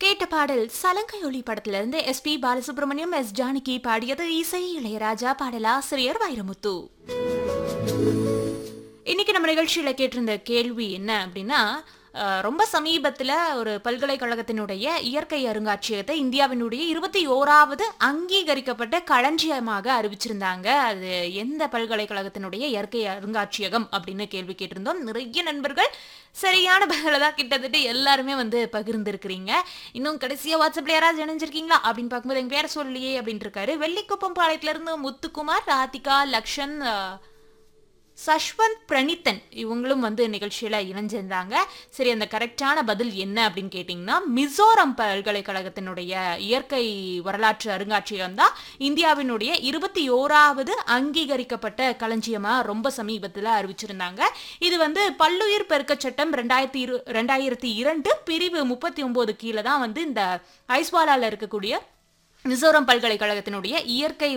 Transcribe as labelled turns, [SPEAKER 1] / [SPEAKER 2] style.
[SPEAKER 1] கேட்ட பாடல் சலங்கை ஒளி படத்துல இருந்து S P Balasubrahmanyam S Janaki பாடியது இசை இளையராஜா பாடலாசிரியர் வைரமுத்து இன்னைக்கு நம்ம நிகழ்ச்சியில கேட்டிருந்த கேள்வி என்ன அப்படின்னா அஹ், ரொம்ப சமீபத்துல ஒரு பல்கலைக்கழகத்தினுடைய இயற்கை அருங்காட்சியகத்தை இந்தியாவினுடைய இருபத்தி ஓராவது அங்கீகரிக்கப்பட்ட களஞ்சியமாக அறிவிச்சிருந்தாங்க அது எந்த பல்கலைக்கழகத்தினுடைய இயற்கை அருங்காட்சியகம் அப்படின்னு கேள்வி கேட்டிருந்தோம் நிறைய நண்பர்கள் சரியான பதில தான் கிட்டத்தட்ட எல்லாருமே வந்து பகிர்ந்திருக்கிறீங்க இன்னும் கடைசியா வாட்ஸ்அப்ல யாராவது இணைஞ்சிருக்கீங்களா அப்படின்னு பார்க்கும்போது எங்க பேர் சொல்லியே அப்படின்னு இருக்காரு வெள்ளிக்குப்பம் பாளையத்துல இருந்து முத்துக்குமார் ராதிகா லக்ஷன் அஹ், சஷ்வந்த் பிரணித்தன் இவங்களும் வந்து நிகழ்ச்சியில இணைஞ்சிருந்தாங்க சரி அந்த கரெக்டான பதில் என்ன அப்படின்னு கேட்டிங்கன்னா மிசோரம் பல்கலைக்கழகத்தினுடைய இயற்கை வரலாற்று அருங்காட்சியகம் தான் இந்தியாவினுடைய இருபத்தி ஓராவது அங்கீகரிக்கப்பட்ட களஞ்சியமா ரொம்ப சமீபத்தில் அறிவிச்சிருந்தாங்க இது வந்து பல்லுயிர் பெருக்கச் சட்டம் ரெண்டாயிரத்தி இரு ரெண்டாயிரத்தி இரண்டு பிரிவு முப்பத்தி ஒன்பது கீழே தான் வந்து இந்த ஐஸ்வாலால இருக்கக்கூடிய மிசோரம் பல்கலைக்கழகத்தினுடைய இயற்கை